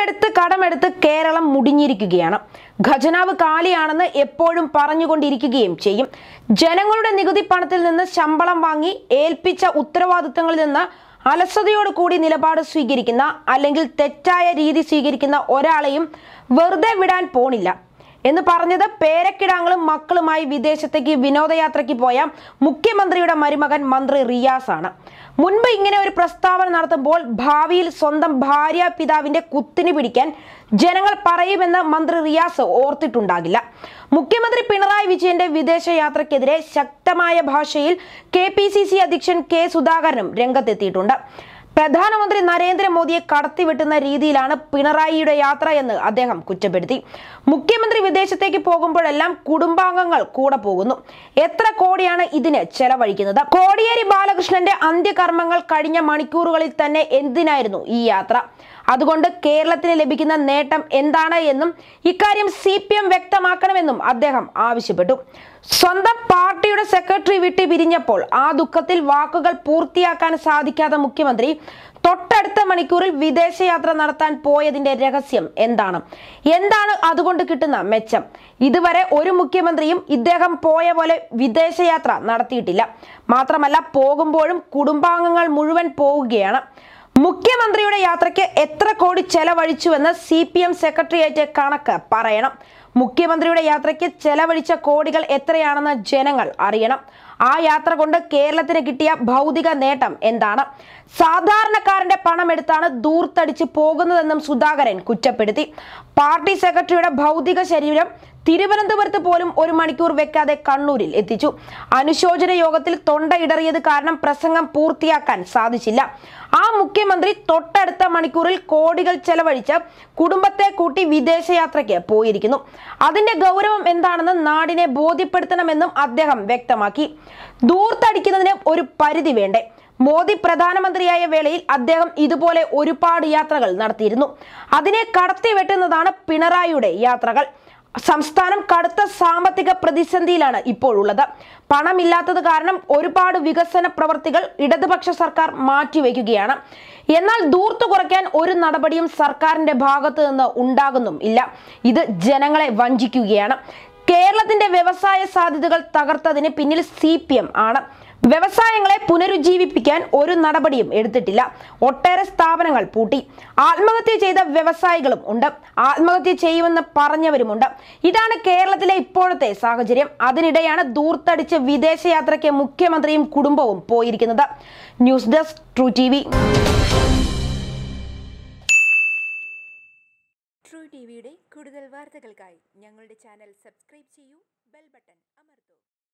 കടമെടുത്ത് കടമെടുത്ത് കേരളം മുടിഞ്ഞിരിക്കുകയാണ് ഖജനാവ് കാലിയാണെന്ന് എപ്പോഴും പറഞ്ഞുകൊണ്ടിരിക്കുകയും ചെയ്യും ജനങ്ങളുടെ നികുതി പണത്തിൽ നിന്ന് ശമ്പളം വാങ്ങി ഏൽപ്പിച്ച ഉത്തരവാദിത്തങ്ങളിൽ നിന്ന് അലസതയോട് കൂടി നിലപാട് സ്വീകരിക്കുന്ന അല്ലെങ്കിൽ തെറ്റായ രീതി സ്വീകരിക്കുന്ന ഒരാളെയും വെറുതെ വിടാൻ പോണില്ല എന്ന് പറഞ്ഞത് പേരക്കിടാങ്ങളും മക്കളുമായി വിദേശത്തേക്ക് വിനോദയാത്രയ്ക്ക് പോയ മുഖ്യമന്ത്രിയുടെ മരുമകൻ മന്ത്രി റിയാസ് ആണ് മുൻപ് ഇങ്ങനെ ഒരു പ്രസ്താവന നടത്തുമ്പോൾ ഭാവിയിൽ സ്വന്തം ഭാര്യ പിതാവിന്റെ കുത്തിന് പിടിക്കാൻ ജനങ്ങൾ പറയുമെന്ന് മന്ത്രി റിയാസ് ഓർത്തിട്ടുണ്ടാകില്ല മുഖ്യമന്ത്രി പിണറായി വിജയന്റെ വിദേശയാത്രയ്ക്കെതിരെ ശക്തമായ ഭാഷയിൽ കെ പി സി സി അധ്യക്ഷൻ കെ സുധാകരനും രംഗത്തെത്തിയിട്ടുണ്ട് പ്രധാനമന്ത്രി നരേന്ദ്രമോദിയെ കടത്തിവെട്ടുന്ന രീതിയിലാണ് പിണറായിയുടെ യാത്ര എന്ന് അദ്ദേഹം കുറ്റപ്പെടുത്തി മുഖ്യമന്ത്രി വിദേശത്തേക്ക് പോകുമ്പോഴെല്ലാം കുടുംബാംഗങ്ങൾ കൂടെ പോകുന്നു എത്ര കോടിയാണ് ഇതിന് ചെലവഴിക്കുന്നത് കോടിയേരി ബാലകൃഷ്ണന്റെ അന്ത്യകർമ്മങ്ങൾ കഴിഞ്ഞ മണിക്കൂറുകളിൽ തന്നെ എന്തിനായിരുന്നു ഈ യാത്ര അതുകൊണ്ട് കേരളത്തിന് ലഭിക്കുന്ന നേട്ടം എന്താണ് എന്നും ഇക്കാര്യം സി പി എം വ്യക്തമാക്കണമെന്നും അദ്ദേഹം ആവശ്യപ്പെട്ടു സ്വന്തം പാർട്ടിയുടെ സെക്രട്ടറി വിട്ട് പിരിഞ്ഞപ്പോൾ ആ ദുഃഖത്തിൽ വാക്കുകൾ പൂർത്തിയാക്കാൻ സാധിക്കാത്ത മുഖ്യമന്ത്രി തൊട്ടടുത്ത മണിക്കൂറിൽ വിദേശയാത്ര നടത്താൻ പോയതിന്റെ രഹസ്യം എന്താണ് എന്താണ് അതുകൊണ്ട് കിട്ടുന്ന മെച്ചം ഇതുവരെ ഒരു മുഖ്യമന്ത്രിയും ഇദ്ദേഹം പോയ പോലെ വിദേശയാത്ര നടത്തിയിട്ടില്ല മാത്രമല്ല പോകുമ്പോഴും കുടുംബാംഗങ്ങൾ മുഴുവൻ പോവുകയാണ് മുഖ്യമന്ത്രിയുടെ യാത്രയ്ക്ക് എത്ര കോടി ചെലവഴിച്ചുവെന്ന് സി പി എം സെക്രട്ടേറിയറ്റ് കണക്ക് പറയണം മുഖ്യമന്ത്രിയുടെ യാത്രയ്ക്ക് ചെലവഴിച്ച കോടികൾ എത്രയാണെന്ന് ജനങ്ങൾ അറിയണം ആ യാത്ര കൊണ്ട് കേരളത്തിന് കിട്ടിയ ഭൗതിക നേട്ടം എന്താണ് സാധാരണക്കാരന്റെ പണം എടുത്താണ് ദൂർത്തടിച്ച് പോകുന്നതെന്നും സുധാകരൻ കുറ്റപ്പെടുത്തി പാർട്ടി സെക്രട്ടറിയുടെ ഭൗതിക ശരീരം തിരുവനന്തപുരത്ത് പോലും ഒരു മണിക്കൂർ വെക്കാതെ കണ്ണൂരിൽ എത്തിച്ചു അനുശോചന യോഗത്തിൽ തൊണ്ട ഇടറിയത് കാരണം പ്രസംഗം പൂർത്തിയാക്കാൻ സാധിച്ചില്ല ആ മുഖ്യമന്ത്രി തൊട്ടടുത്ത മണിക്കൂറിൽ കോടികൾ ചെലവഴിച്ച് കുടുംബത്തെ കൂട്ടി വിദേശയാത്രയ്ക്ക് പോയിരിക്കുന്നു അതിന്റെ ഗൗരവം എന്താണെന്ന് നാടിനെ ബോധ്യപ്പെടുത്തണമെന്നും അദ്ദേഹം വ്യക്തമാക്കി ദൂർത്തടിക്കുന്നതിന് ഒരു പരിധി വേണ്ടേ മോദി പ്രധാനമന്ത്രിയായ വേളയിൽ അദ്ദേഹം ഇതുപോലെ ഒരുപാട് യാത്രകൾ നടത്തിയിരുന്നു അതിനെ കടത്തിവെട്ടുന്നതാണ് പിണറായിയുടെ യാത്രകൾ സംസ്ഥാനം കടുത്ത സാമ്പത്തിക പ്രതിസന്ധിയിലാണ് ഇപ്പോൾ ഉള്ളത് പണമില്ലാത്തത് കാരണം ഒരുപാട് വികസന പ്രവർത്തികൾ ഇടതുപക്ഷ സർക്കാർ മാറ്റിവെക്കുകയാണ് എന്നാൽ ദൂർത്തു കുറയ്ക്കാൻ ഒരു നടപടിയും സർക്കാരിന്റെ ഭാഗത്ത് നിന്ന് ഉണ്ടാകുന്നും ഇല്ല ഇത് ജനങ്ങളെ വഞ്ചിക്കുകയാണ് കേരളത്തിന്റെ വ്യവസായ സാധ്യതകൾ തകർത്തതിന് പിന്നിൽ സി ആണ് വ്യവസായങ്ങളെ പുനരുജ്ജീവിപ്പിക്കാൻ ഒരു നടപടിയും എടുത്തിട്ടില്ല ഒട്ടേറെ സ്ഥാപനങ്ങൾ പൂട്ടി ആത്മഹത്യ ചെയ്ത വ്യവസായികളും ഉണ്ട് ആത്മഹത്യ ചെയ്യുമെന്ന് പറഞ്ഞവരുമുണ്ട് ഇതാണ് കേരളത്തിലെ ഇപ്പോഴത്തെ സാഹചര്യം അതിനിടെയാണ് ദൂർത്തടിച്ച് വിദേശയാത്രയ്ക്ക് മുഖ്യമന്ത്രിയും കുടുംബവും പോയിരിക്കുന്നത് news desk True T True T വിയുടെ കൂടുതൽ വാർത്തകൾക്കായി ഞങ്ങളുടെ ചാനൽ സബ്സ്ക്രൈബ് ചെയ്യൂ ബെൽ ബട്ടൺ അമർത്തൂ